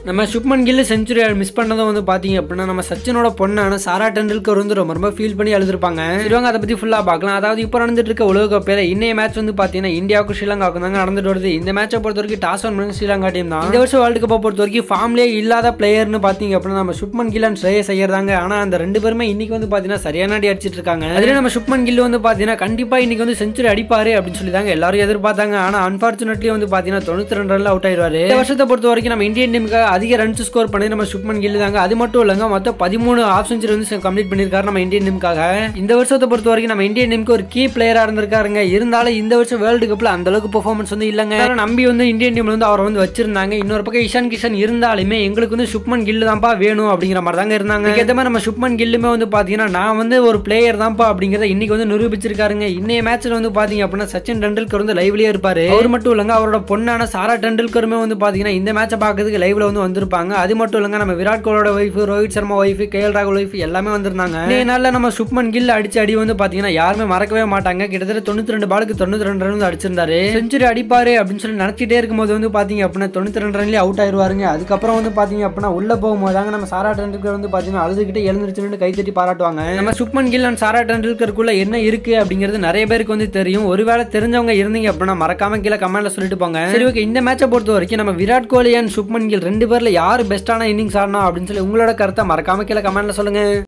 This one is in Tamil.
நம்ம சுப்மன் கில் செஞ்சுரி மிஸ் பண்ணதும் வந்து பாத்தீங்க அப்படின்னா நம்ம சச்சினோட பொண்ணான சாரா டெண்டுல்கர் வந்து ரொம்ப ரொம்ப ஃபீல் பண்ணி அழுதுருப்பாங்க சிவங்க அதை பத்தி ஃபுல்லா பார்க்கலாம் அதாவது இப்போ நடந்துட்டு இருக்க உலக கோப்பையில இன்னைய மேட்ச் வந்து பாத்தீங்கன்னா இந்தியாவுக்கும் ஸ்ரீலங்காவுக்கும் தாங்க நடந்துட்டு வருது இந்த மேட்சை பொறுத்த வரைக்கும் டாஸ் ஒன் பண்ணி ஸ்ரீலங்கா டீம் தான் இந்த வருஷம் வேர்ல்டு கப்பை பொறுத்த வரைக்கும் ஃபார்ம்லேயே இல்லாத பிளேயர்னு பாத்தீங்க அப்படின்னா நம்ம சுப்மன் கில் அண்ட் ஸ்ரேயஸ் ஐயர் தாங்க ஆனா அந்த ரெண்டு பேருமே இன்னைக்கு வந்து பாத்தீங்கன்னா சரியான அடி அடிச்சிட்டு இருக்காங்க அதுல நம்ம சுப்மன் கில் வந்து பாத்தீங்கன்னா கண்டிப்பா இன்னைக்கு வந்து செஞ்சுரி அடிப்பாரு அப்படின்னு சொல்லி தாங்க எல்லாரும் எதிர்பார்த்தாங்க ஆனா அன்பார்ச்சுனேட்லி வந்து பாத்தீங்கன்னா தொண்ணூத்தி ரெண்டு ரன்ல அவுட் ஆயிடுவாரு இந்த வருஷத்தை பொறுத்த வரைக்கும் நம்ம இந்தியன் டீமுக்கு அதிக ரன்ஸ் ஸ்கோர் பண்ணி நம்ம சுப்மன் கில் தாங்க அது மட்டும் இல்லைங்க மொத்தம் பதிமூணு ஆஃப் செஞ்சுரி வந்து கம்ப்ளீட் பண்ணிருக்காரு நம்ம இந்தியன் டீமுக்காக இந்த வருஷத்தை பொறுத்த வரைக்கும் நம்ம இந்தியன் டீமுக்கு ஒரு கீ பிளேயரா இருந்திருக்காருங்க இருந்தாலும் இந்த வருஷம் வேர்ல்டு கப்ல அந்த அளவுக்கு பெர்ஃபார்மன்ஸ் வந்து இல்லைங்க எல்லாரும் நம்பி வந்து இந்தியன் டீம்ல வந்து அவரை வந்து வச்சிருந்தாங்க இன்னொரு பக்கம் இஷான் கிஷன் இருந்தாலுமே எங்களுக்கு வந்து சுப்மன் கில் தான்ப்பா வேணும் அப்படிங்கிற மாதிரி தாங்க இருந்தாங்க ஏற்ற மாதிரி நம்ம சுப்மன் கில்லுமே வந்து பாத்தீங்கன்னா நான் வந்து ஒரு பிளேயர் தான்ப்பா அப்படிங்கிறத இன்னைக்கு வந்து நிரூபிச்சிருக்காருங்க இன்னைய மேட்ச்ல வந்து பாத்தீங்க அப்படின்னா சச்சின் டெண்டுல்கர் வந்து லைவ்லயே இருப்பாரு அவர் மட்டும் இல்லைங்க அவரோட பொண்ணான சாரா டெண்டுல்கருமே வந்து பாத்தீங்கன்னா இந்த மேட்சை பார்க்கறதுக்கு லைவ்ல வந்து வந்திருப்பாங்க அது மட்டும் இல்லைங்க நம்ம விராட் கோலியோட wife Rohit Sharma wife K L ராகுல் ஒய்ஃப் எல்லாமே வந்திருந்தாங்க இன்னைய நாள்ல நம்ம சுப்மன் கில் அடிச்ச அடி வந்து பாத்தீங்கன்னா யாருமே மறக்கவே மாட்டாங்க கிட்டத்தட்ட தொண்ணூத்தி ரெண்டு பாலுக்கு தொண்ணூத்தி ரெண்டு ரன் வந்து அடிச்சிருந்தாரு செஞ்சுரி அடிப்பாரு அப்படின்னு சொல்லி நினைச்சிட்டே இருக்கும்போது வந்து பாத்தீங்க அப்படின்னா தொண்ணூத்தி ரெண்டு ரன்லயே அவுட் ஆயிருவாருங்க அதுக்கப்புறம் வந்து பாத்தீங்க அப்படின்னா உள்ள போகும்போது தாங்க நம்ம சாரா டெண்டுல்கர் வந்து பாத்தீங்கன்னா அழுதுகிட்டே எழுந்திருச்சுன்னு கை தட்டி பாராட்டுவாங்க நம்ம சுப்மன் கில் அண்ட் சாரா டெண்டுல்கருக்குள்ள என்ன இருக்கு அப்படிங்கிறது நிறைய பேருக்கு வந்து தெரியும் ஒருவேளை தெரிஞ்சவங்க இருந்தீங்க அப்படின்னா மறக்காம கீழே கமெண்ட்ல சொல்லிட்டு போங்க சரி ஓகே இந்த மேட்சை பொறுத்த வரைக்கும் நம்ம விராட் கோலி அண்ட் சுப்மன் கில் ரெண்டு பேர்ல யார் பெஸ்டான இன்னிங்ஸ் ஆடணும் அப்படின்னு சொல்லி உங்களோட கருத்தை மறக்காம கீழே கமெண்ட்ல சொல்லுங்க